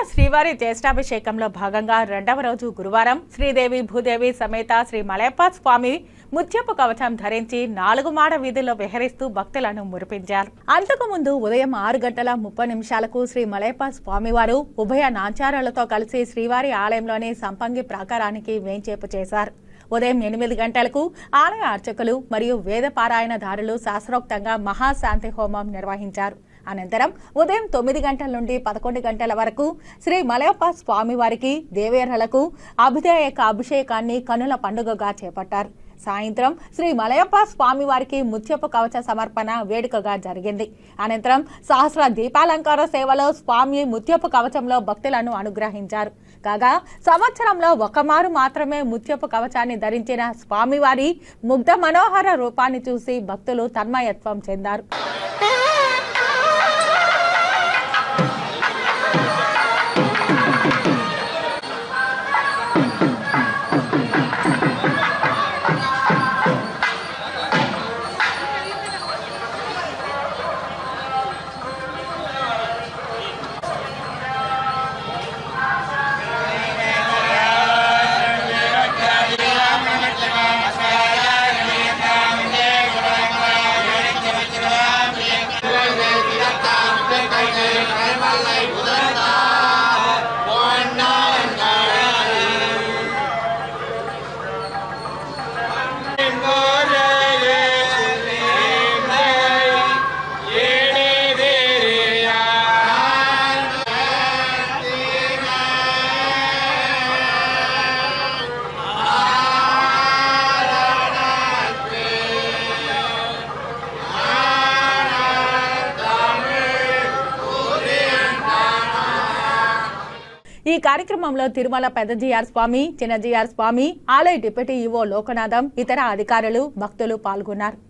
శ్రీవారి జ్యేష్ఠాభిషేకంలో భాగంగా రెండవ రోజు గురువారం శ్రీదేవి భూదేవి సమేత శ్రీ మలయప్ప స్వామి ముత్యపు కవచం ధరించి నాలుగు మాడ వీధుల్లో విహరిస్తూ భక్తులను మురిపించారు అంతకు ముందు ఉదయం ఆరు గంటల ముప్పై నిమిషాలకు శ్రీ మలయప్ప స్వామివారు ఉభయ నాచారాలతో కలిసి శ్రీవారి ఆలయంలోని సంపంగి ప్రాకారానికి వేంచేపు చేశారు ఉదయం ఎనిమిది గంటలకు ఆలయ అర్చకులు మరియు వేద పారాయణదారులు శాస్త్రోక్తంగా మహాశాంతి హోమం నిర్వహించారు అనంతరం ఉదయం తొమ్మిది గంటల నుండి పదకొండు గంటల వరకు శ్రీ మలయప్ప స్వామివారికి దేవేర్హలకు అభిధేయక అభిషేకాన్ని కనుల పండుగగా చేపట్టారు సాయంత్రం శ్రీ మలయప్ప స్వామివారికి ముత్యపు కవచ సమర్పణ వేడుకగా జరిగింది అనంతరం సహస్ర దీపాలంకార సేవలో స్వామి ముత్యపు కవచంలో భక్తులను అనుగ్రహించారు కాగా సంవత్సరంలో ఒకమారు మాత్రమే ముత్యపు కవచాన్ని ధరించిన స్వామివారి ముగ్ధ మనోహర రూపాన్ని చూసి భక్తులు తన్మయత్వం చెందారు ఈ కార్యక్రమంలో తిరుమల పెద్ద జిఆర్ స్వామి చిన్న జిఆర్ స్వామి ఆలయ డిప్యూటీ ఈవో లోకనాథం ఇతర అధికారులు భక్తులు పాల్గొన్నారు